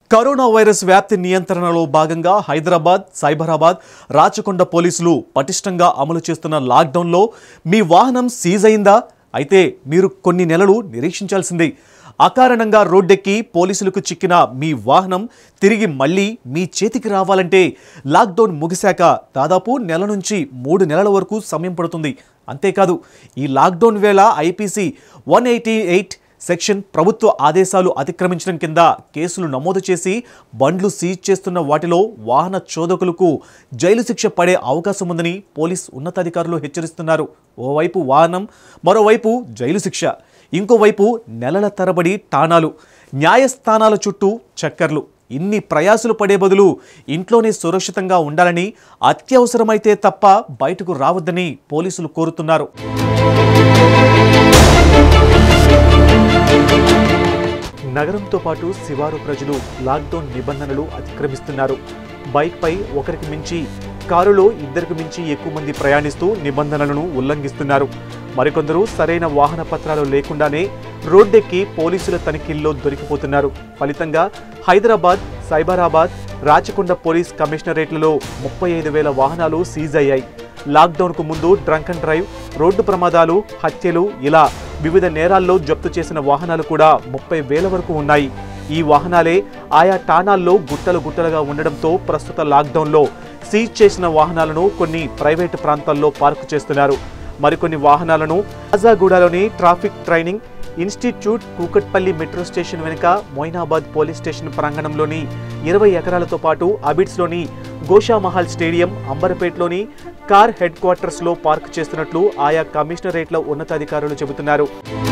corona virus వ్యాప్తి నియంత్రణలో భాగంగా హైదరాబాద్ సైబరాబాద్ రాచకొండ పోలీసులు పటిష్టంగా అమలు చేస్తున్న లాక్డౌన్లో మీ వాహనం సీజ్ అయిందా అయితే మీరు కొన్ని నెలలు నిరీక్షించాల్సిందే అకారణంగా రోడ్డెక్కి పోలీసులకు చిక్కిన మీ వాహనం తిరిగి మళ్ళీ మీ చేతికి రావాలంటే లాక్డౌన్ ముగిశాక దాదాపు నెల నుంచి మూడు నెలల వరకు సమయం పడుతుంది అంతేకాదు ఈ లాక్డౌన్ వేళ IPC one eighty eight section ప్రభుత్వ ఆదేశాలు అతిక్రమించడం కింద కేసులు నమోదు చేసి బండ్లు సీజ్ చేస్తున్న వాటిలో వాహన చోదకులకు జైలు శిక్ష పడే అవకాశం ఉందని పోలీస్ ఉన్నతాధికారులు హెచ్చరిస్తున్నారు ఓవైపు వాహనం మరోవైపు జైలు శిక్ష ఇంకోవైపు నెలల తరబడి టాణాలు న్యాయస్థానాల చుట్టూ చక్కర్లు ఇన్ని ప్రయాసలు పడే బదులు ఇంట్లోనే సురక్షితంగా ఉండాలని అత్యవసరమైతే తప్ప బయటకు రావద్దని పోలీసులు కోరుతున్నారు నగరంతో పాటు శివారు ప్రజలు లాక్డౌన్ నిబంధనలు అతిక్రమిస్తున్నారు బైక్పై ఒకరికి మించి కారులో ఇద్దరికి మించి ఎక్కువ మంది ప్రయాణిస్తూ నిబంధనలను ఉల్లంఘిస్తున్నారు మరికొందరు సరైన వాహన పత్రాలు లేకుండానే రోడ్డెక్కి పోలీసుల తనిఖీల్లో దొరికిపోతున్నారు ఫలితంగా హైదరాబాద్ సైబరాబాద్ రాచకొండ పోలీస్ కమిషనరేట్లలో ముప్పై ఐదు వేల వాహనాలు సీజ్ అయ్యాయి లాక్డౌన్కు ముందు డ్రంక్ అండ్ డ్రైవ్ రోడ్డు ప్రమాదాలు హత్యలు ఇలా వివిధ నేరాల్లో జప్తు చేసిన వాహనాలు కూడా ముప్పై వేల వరకు ఉన్నాయి ఈ వాహనాలే ఆయా ఠాణాల్లో గుట్టలు గుట్టలుగా ఉండడంతో ప్రస్తుత లాక్డౌన్లో సీజ్ చేసిన వాహనాలను కొన్ని ప్రైవేటు ప్రాంతాల్లో పార్కు చేస్తున్నారు మరికొన్ని వాహనాలను ఆజాగూడలోని traffic training institute Kukatpally metro station వెనుక మొయినాబాద్ పోలీస్ స్టేషన్ ప్రాంగణంలోని ఇరవై ఎకరాలతో పాటు అబిడ్స్లోని గోషామహల్ స్టేడియం అంబర్పేట్లోని కార్ హెడ్ క్వార్టర్స్లో పార్క్ చేస్తున్నట్లు ఆయా కమిషనరేట్ల ఉన్నతాధికారులు చెబుతున్నారు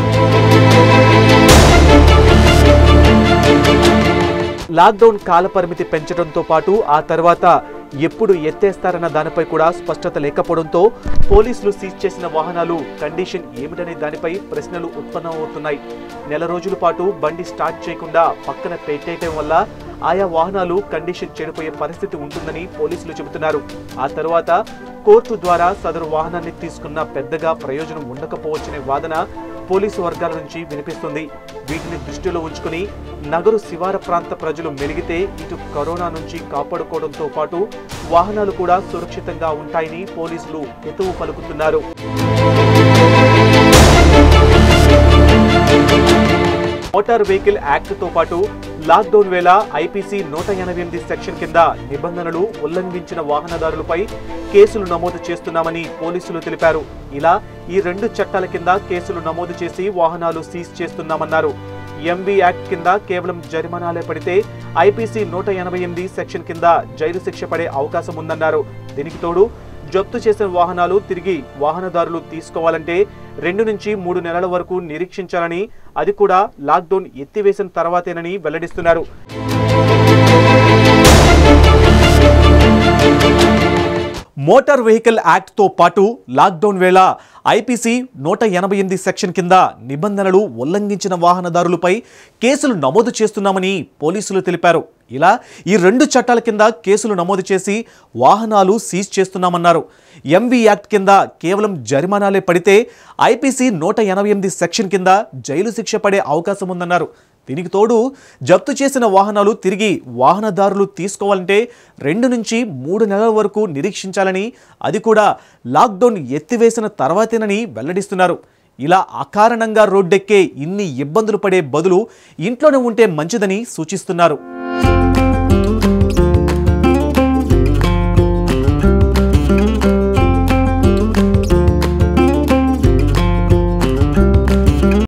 లాక్డౌన్ కాలపరిమితి పెంచడంతో పాటు ఆ తర్వాత ఎప్పుడు ఎత్తేస్తారన్న దానిపై కూడా స్పష్టత లేకపోవడంతో పోలీసులు సీజ్ చేసిన వాహనాలు కండిషన్ ఏమిటనే దానిపై ప్రశ్నలు ఉత్పన్నమవుతున్నాయి నెల రోజుల పాటు బండి స్టార్ట్ చేయకుండా పక్కన పెట్టేయటం వల్ల ఆయా వాహనాలు కండిషన్ చెడిపోయే పరిస్థితి ఉంటుందని పోలీసులు చెబుతున్నారు ఆ తర్వాత కోర్టు ద్వారా సదరు వాహనాన్ని తీసుకున్న పెద్దగా ప్రయోజనం ఉండకపోవచ్చనే వాదన పోలీసు వర్గాల నుంచి వినిపిస్తుంది వీటిని దృష్టిలో ఉంచుకుని నగరు శివార ప్రాంత ప్రజలు మెలిగితే ఇటు కరోనా నుంచి కాపాడుకోవడంతో పాటు వాహనాలు కూడా సురక్షితంగా ఉంటాయని పోలీసులు హితవు పలుకుతున్నారు మోటార్ వెహికల్ యాక్ట్ తో పాటు లాక్డౌన్ వేళ ఐపీసీ నూట ఎనభై ఎనిమిది సెక్షన్ కింద నిబంధనలు ఉల్లంఘించిన వాహనదారులపై కేసులు నమోదు చేస్తున్నామని పోలీసులు తెలిపారు ఇలా ఈ రెండు చట్టాల కింద కేసులు నమోదు చేసి వాహనాలు సీజ్ చేస్తున్నామన్నారు ఎంబీ యాక్ట్ కింద కేవలం జరిమానాలే పడితే ఐపీసీ నూట ఎనభై ఎనిమిది సెక్షన్ కింద జైలు శిక్ష పడే అవకాశం ఉందన్నారు దీనికి తోడు జప్తు చేసిన వాహనాలు తిరిగి వాహనదారులు తీసుకోవాలంటే రెండు నుంచి మూడు నెలల వరకు నిరీక్షించాలని అది కూడా లాక్డౌన్ ఎత్తివేసిన తర్వాతేనని వెల్లడిస్తున్నారు మోటార్ వెహికల్ యాక్ట్తో పాటు లాక్డౌన్ వేళ ఐపీసీ నూట ఎనభై ఎనిమిది సెక్షన్ కింద నిబంధనలు ఉల్లంఘించిన వాహనదారులపై కేసులు నమోదు చేస్తున్నామని పోలీసులు తెలిపారు ఇలా ఈ రెండు చట్టాల కింద కేసులు నమోదు చేసి వాహనాలు సీజ్ చేస్తున్నామన్నారు ఎంబీ యాక్ట్ కింద కేవలం జరిమానాలే పడితే ఐపీసీ నూట ఎనభై ఎనిమిది సెక్షన్ కింద జైలు శిక్ష పడే అవకాశం ఉందన్నారు దీనికి తోడు జప్తు చేసిన వాహనాలు తిరిగి వాహనదారులు తీసుకోవాలంటే రెండు నుంచి మూడు నెలల వరకు నిరీక్షించాలని అది కూడా లాక్డౌన్ ఎత్తివేసిన తర్వాతేనని వెల్లడిస్తున్నారు ఇలా అకారణంగా రోడ్డెక్కే ఇన్ని ఇబ్బందులు పడే బదులు ఇంట్లోనే ఉంటే మంచిదని సూచిస్తున్నారు